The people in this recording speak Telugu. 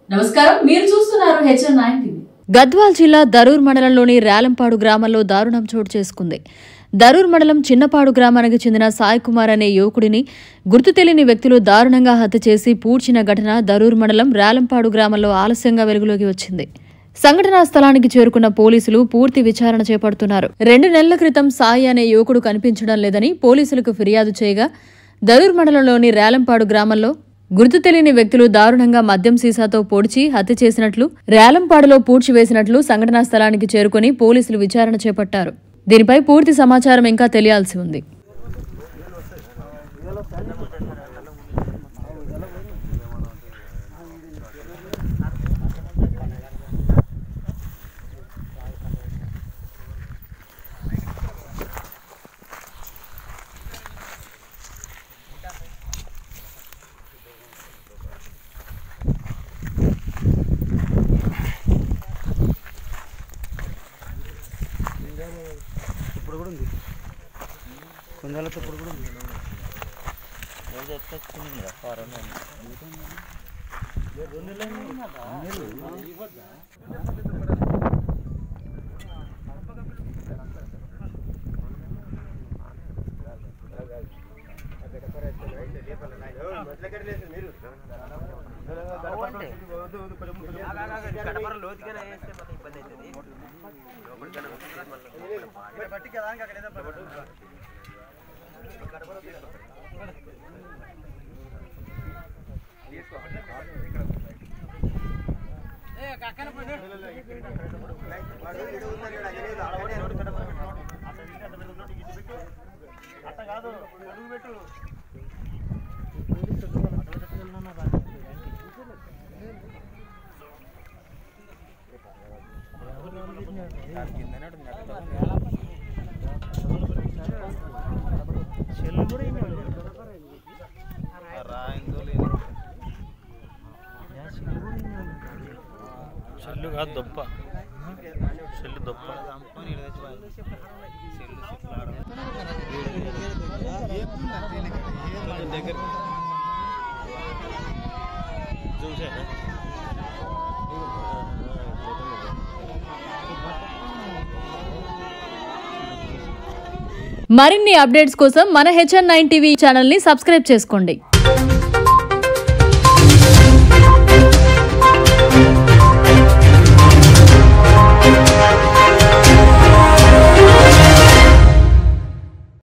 నమస్కారం మీరు చూస్తున్నారు హెచ్ఎన్ నైన్ టీవీ గద్వాల్ జిల్లా దరూర్ మండలంలోని రేలంపాడు గ్రామంలో దారుణం చోటు చేసుకుంది దరూర్ మండలం చిన్నపాడు గ్రామానికి చెందిన సాయి కుమార్ అనే యువకుడిని గుర్తు తెలియని వ్యక్తులు దారుణంగా హత్య చేసి పూడ్చిన ఘటన దరూర్ మండలం రేలంపాడు గ్రామంలో ఆలస్యంగా వెలుగులోకి వచ్చింది సంఘటనా స్థలానికి చేరుకున్న పోలీసులు పూర్తి విచారణ చేపడుతున్నారు రెండు నెలల క్రితం సాయి అనే యువకుడు కనిపించడం లేదని పోలీసులకు ఫిర్యాదు చేయగా దరూర్ మండలంలోని రేలంపాడు గ్రామంలో గుర్తు తెలియని వ్యక్తులు దారుణంగా మద్యం సీసాతో పొడిచి హత్య చేసినట్లు రేలంపాడులో పూడ్చివేసినట్లు సంఘటనా స్థలానికి చేరుకుని పోలీసులు విచారణ చేపట్టారు దీనిపై పూర్తి సమాచారం ఇంకా తెలియాల్సి ఉంది ఇప్పుడు కూడా ఉంది కొందలతో ఇప్పుడు కూడా ఉంది చెల్లు కూడా ఇన్నే ఉంది. యా, చెల్లు కూడా ఇన్నే ఉంది. చెల్లు కాదు దొప్ప చెల్లు దొప్ప చూసారా మరిన్ని అప్డేట్స్ కోసం మన హెచ్ఎన్ నైన్ టీవీ ఛానల్ని సబ్స్క్రైబ్ చేసుకోండి